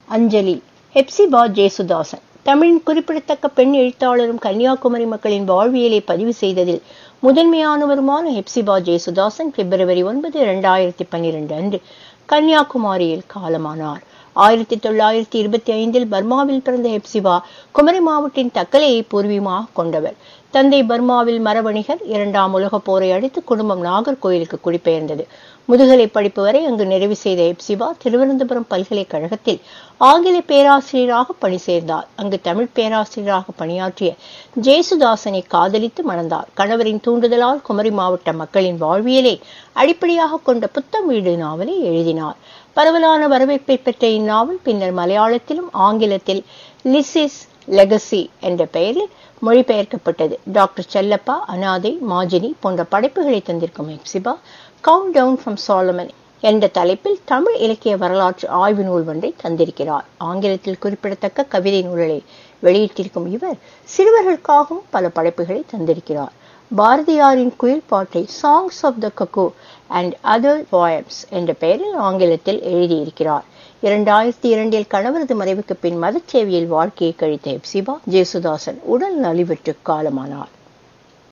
அஞ்சலி ஹெப்சிபா ஜேசுதாசன் தமிழின் குறிப்பிடத்தக்க பெண் எழுத்தாளரும் கன்னியாகுமரி மக்களின் வாழ்வியலை பதிவு செய்ததில் முதன்மையானவருமான ஹெப்சிபா ஜேசுதாசன் பிப்ரவரி ஒன்பது இரண்டாயிரத்தி பன்னிரண்டு அன்று கன்னியாகுமரியில் காலமானார் ஆயிரத்தி தொள்ளாயிரத்தி இருபத்தி ஐந்தில் பர்மாவில் பிறந்த ஹெப்சிபா குமரி மாவட்டின் தக்கலையை பூர்வீகமாக கொண்டவர் தந்தை பர்மாவில் மரவணிகர் இரண்டாம் உலகப் போரை அடுத்து குடும்பம் நாகர்கோயிலுக்கு குடிபெயர்ந்தது முதுகலை படிப்பு வரை அங்கு நிறைவு செய்த எப்சிபா திருவனந்தபுரம் பல்கலைக்கழகத்தில் ஆங்கில பேராசிரியராக பணி சேர்ந்தார் அங்கு தமிழ் பேராசிரியராக பணியாற்றிய ஜேசுதாசனை காதலித்து மணந்தார் கணவரின் தூண்டுதலால் குமரி மாவட்ட மக்களின் வாழ்வியலை அடிப்படையாக கொண்ட புத்தம் வீடு நாவலை எழுதினார் பரவலான வரவேற்பை பெற்ற இந்நாவல் பின்னர் மலையாளத்திலும் ஆங்கிலத்தில் லிசிஸ் லெகசி என்ற பெயரில் மொழிபெயர்க்கப்பட்டது டாக்டர் செல்லப்பா அனாதை மாஜினி போன்ற படைப்புகளை தந்திருக்கும் Hepzibah count down from Solomon என்ற தலைப்பில் தமிழ் இலக்கிய வரலாற்று ஆய்வு நூல் ஒன்றை தந்திருக்கிறார் ஆங்கிலத்தில் குறிப்பிடத்தக்க கவிதை நூல்களை வெளியிட்டிருக்கும் இவர் சிறுவர்களுக்காகவும் பல படைப்புகளை தந்திருக்கிறார் பாரதியாரின் குயில் பாட்டை songs of the cuckoo and other poems என்ற பெயரில் ஆங்கிலத்தில் எழுதியிருக்கிறார் இரண்டாயிரத்தி இரண்டில் கணவரது மறைவுக்கு பின் மதச்சேவையில் வாழ்க்கையை கழித்த எப்சிபா ஜேசுதாசன் உடல் நலிவற்று காலமானார்